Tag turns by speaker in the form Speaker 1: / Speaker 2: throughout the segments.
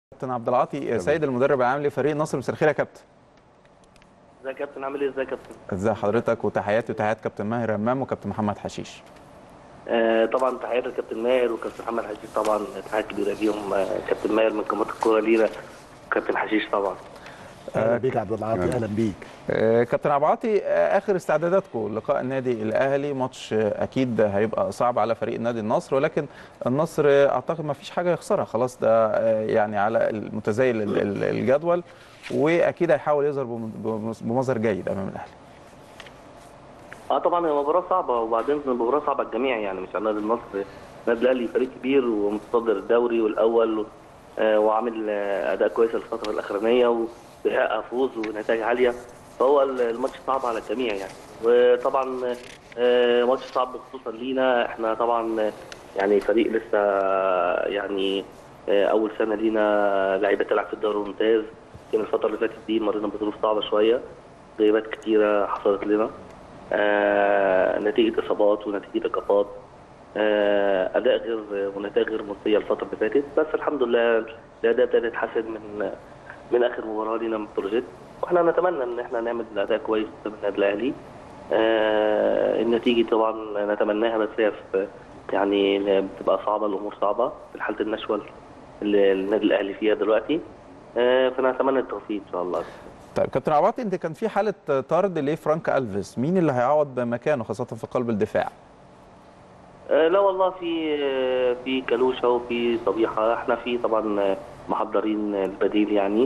Speaker 1: كابتن عبد العاطي سيد المدرب العام لفريق نصر مساء الخير يا كابتن
Speaker 2: ازيك يا كابتن عامل ايه ازيك يا كابتن
Speaker 1: ازي حضرتك وتحياتي وتحيات كابتن ماهر امام وكابتن محمد حشيش
Speaker 2: آه طبعا تحياتي لكابتن ماهر وكابتن محمد حشيش طبعا تحيات كبيره ليهم آه كابتن ماهر من قناه الكوره لينا وكابتن حشيش طبعا
Speaker 3: اهلا بيك يا عبد العاطي اهلا بيك
Speaker 1: آه، كابتن عبد العاطي آه، اخر استعداداتكم لقاء النادي الاهلي ماتش آه، اكيد هيبقى صعب على فريق نادي النصر ولكن النصر آه، اعتقد ما فيش حاجه يخسرها خلاص ده آه، يعني على المتزايل ال- ال- الجدول واكيد هيحاول يظهر بم- بم- بمظهر جيد امام الاهلي
Speaker 2: اه طبعا هي مباراه صعبه وبعدين مباراه صعبه الجميع يعني مش على نادي النصر النادي الاهلي فريق كبير ومتصدر الدوري والاول آه وعامل آه اداء كويس الفتره الاخرانيه وبيحقق فوز ونتائج عاليه فهو الماتش صعب على الجميع يعني وطبعا آه ماتش صعب خصوصا لينا احنا طبعا يعني فريق لسه يعني آه اول سنه لينا لعيبه تلعب في الدوري الممتاز يمكن الفتره اللي فاتت دي مرينا بظروف صعبه شويه غيابات كتيره حصلت لنا آه نتيجه اصابات ونتيجه ايقافات آه اداء غير ونتائج غير مرضيه الفتره اللي فاتت بس الحمد لله الاداء ابتدى يتحسن من من اخر مباراه لينا من بروجيت واحنا نتمنى ان احنا نعمل اداء كويس قدام النادي الاهلي آه النتيجه طبعا نتمناها بس هي في يعني بتبقى صعبه الامور صعبه في حاله النشوه اللي النادي الاهلي فيها دلوقتي آه فنتمنى التوفيق ان شاء الله
Speaker 1: طيب كابتن عبد العاطي انت كان في حاله طرد لفرانك الفيس مين اللي هيعوض مكانه خاصه في قلب الدفاع
Speaker 2: آه، لا والله في آه، في كلوشه وفي صبيحه احنا في طبعا آه، محضرين البديل يعني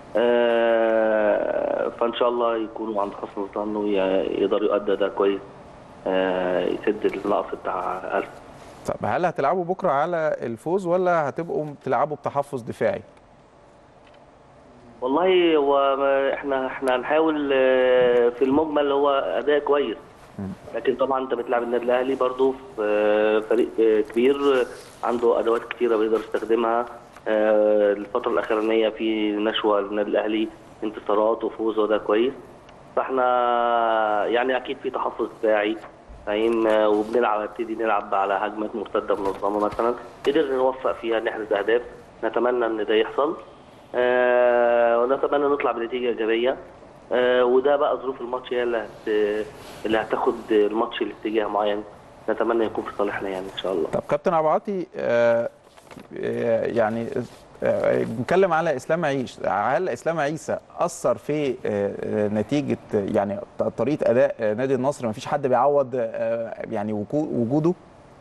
Speaker 2: آه، فان شاء الله يكونوا عند حسن الظن ويقدروا يؤدوا ده كويس آه، يسد النقص بتاع ألف
Speaker 1: طب هل هتلعبوا بكره على الفوز ولا هتبقوا بتلعبوا بتحفظ دفاعي
Speaker 2: والله هو ما- احنا احنا هنحاول آه، في المجمل هو اداء كويس لكن طبعا انت بتلعب النادي الاهلي برضه في آه، فريق آه، كبير آه، عنده ادوات كتيره بيقدر يستخدمها آه، الفتره الاخرانيه في نشوه للنادي الاهلي انتصارات وفوز وده كويس فاحنا يعني اكيد في تحفظ دفاعي فاهم آه، وبنلعب نبتدي نلعب على هجمات مرتده منظمه مثلا قدرنا نوفق فيها نحرز اهداف نتمنى ان ده يحصل آه ونتمنى نطلع بنتيجه ايجابيه آه وده بقى ظروف الماتش هي اللي هت... اللي هتاخد الماتش لاتجاه معين نتمنى يكون في صالحنا يعني ان شاء الله
Speaker 1: طب كابتن عبد العاطي آه، آه، يعني آه، نتكلم على اسلام عيش هل اسلام عيسى اثر في آه، آه، نتيجه آه، يعني ط- طريقه اداء آه، نادي النصر ما فيش حد بيعوض آه، يعني وجو- وجوده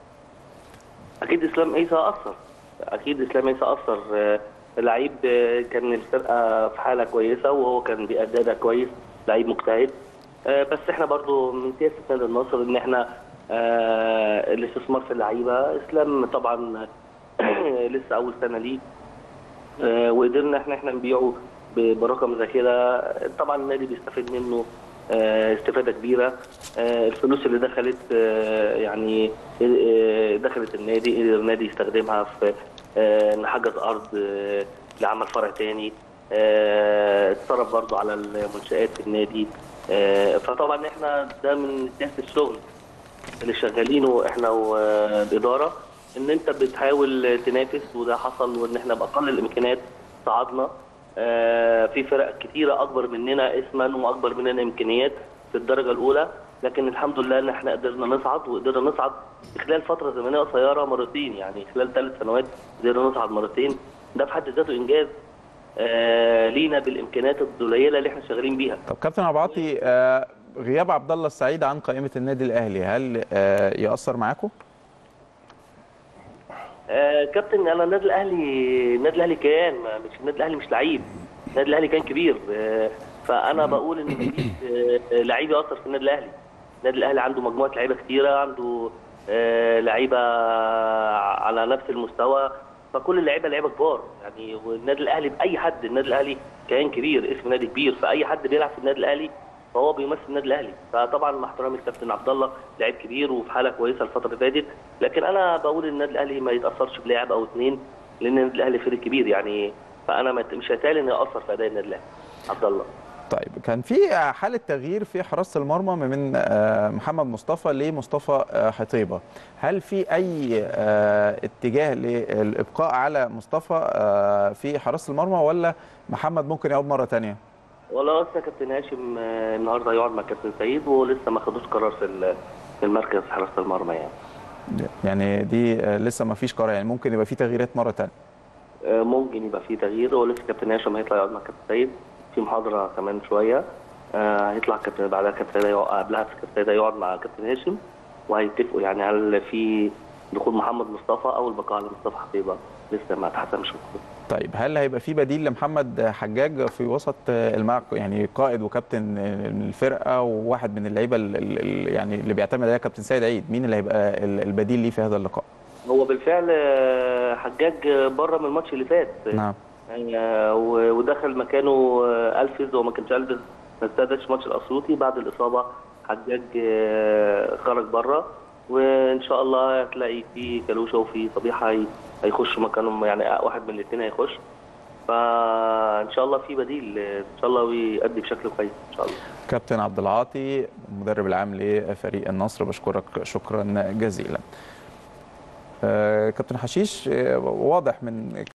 Speaker 2: اكيد اسلام عيسى اثر اكيد اسلام عيسى اثر آه، لعيب آه، كان الفرقه في حاله كويسه وهو كان بيأدي اداء كويس لعيب مجتهد آه، بس احنا برضو من سياسه نادي النصر ان احنا آه، الاستثمار في اللعيبه اسلام طبعا لسه اول سنه ليه آه، وقدرنا احنا احنا نبيعه ب- برقم زي كده طبعا النادي بيستفيد منه آه، استفاده كبيره آه، الفلوس اللي دخلت آه، يعني آه، دخلت النادي قدر النادي يستخدمها في آه، ان حجز ارض آه، لعمل فرع تاني آه، اتصرف برضه على المنشآت في النادي آه، فطبعا احنا ده من سياسه الشغل اللي شغالينه احنا والاداره ان انت بتحاول تنافس وده حصل وان احنا باقل الامكانيات صعدنا آه، في فرق كتيره اكبر مننا اسما واكبر مننا امكانيات في الدرجه الاولى لكن الحمد لله ان احنا قدرنا نصعد وقدرنا نصعد في خلال فتره زمنيه قصيره مرتين يعني خلال ثلاث سنوات قدرنا نصعد مرتين ده في حد ذاته انجاز آه، لينا بالامكانيات القليله اللي احنا شغالين بيها
Speaker 1: طب كابتن عبد العاطي آه، غياب عبد الله السعيد عن قائمه النادي الاهلي هل آه، ياثر معاكم
Speaker 2: آه كابتن انا النادي الاهلي النادي الاهلي كيان ما- مش النادي الاهلي مش لعيب النادي الاهلي كان كبير آه فانا بقول ان مفيش آه لعيب ياثر في النادي الاهلي النادي الاهلي عنده مجموعه لعيبه كتيره عنده آه لعيبه على نفس المستوى فكل اللعيبه لعيبه كبار يعني والنادي الاهلي باي حد النادي الاهلي كيان كبير اسم نادي كبير فاي حد بيلعب في النادي الاهلي فهو بيمثل النادي الاهلي فطبعا مع احترامي الكابتن عبد الله لعيب كبير وفي حاله كويسه الفتره اللي فاتت لكن انا بقول ان النادي الاهلي ما يتاثرش بلاعب او اثنين لان النادي الاهلي فريق كبير يعني فانا ما- مش هتالي انه ياثر في اداء النادي الاهلي عبد الله
Speaker 1: طيب كان في حاله تغيير في حراسه المرمى من آه، محمد مصطفى لمصطفى آه، حطيبه هل في اي آه، اتجاه للابقاء على مصطفى آه، في حراسه المرمى ولا محمد ممكن يعود مره تانية
Speaker 2: والله لسه كابتن هاشم آه، النهارده هيقعد مع كابتن سعيد ولسه ما خدوش قرار في ال- في المركز حراسه المرمى يعني
Speaker 1: يعني دي آه، لسه ما فيش قرار يعني ممكن يبقى في تغييرات مره تانية
Speaker 2: آه، ممكن يبقى في تغيير ولسه كابتن هاشم هيطلع يقعد مع كابتن سعيد في محاضره كمان شويه آه، هيطلع كابتن بعدها كابتن سعيد هيقعد- قبلها كابتن سعيد هيقعد مع كابتن هاشم وهيتفقوا يعني هل في دخول محمد مصطفى او البقاء على مصطفى حبيبه لسه ما اتحسمش
Speaker 1: طيب هل هيبقى في بديل لمحمد حجاج في وسط الملعب يعني قائد وكابتن الفرقه وواحد من اللعيبه ال- ال- ال- يعني اللي بيعتمد عليها كابتن سيد عيد مين اللي هيبقى ال- البديل ليه في هذا اللقاء
Speaker 2: هو بالفعل آه، حجاج بره من الماتش اللي فات
Speaker 1: نعم
Speaker 2: آه، و- ودخل مكانه آه، الفيز وما كانش الفيز ما استادش ماتش الاسيوطي بعد الاصابه حجاج آه، خرج بره وان شاء الله هتلاقي في كلوشه وفي صبيحه هي- هيخشوا مكانهم يعني واحد من الاثنين هيخش فان شاء الله في بديل آه، ان شاء الله ويأدي بشكل كويس ان شاء الله
Speaker 1: كابتن عبد العاطي المدرب العام لفريق النصر بشكرك شكرا جزيلا آه، كابتن حشيش آه، واضح من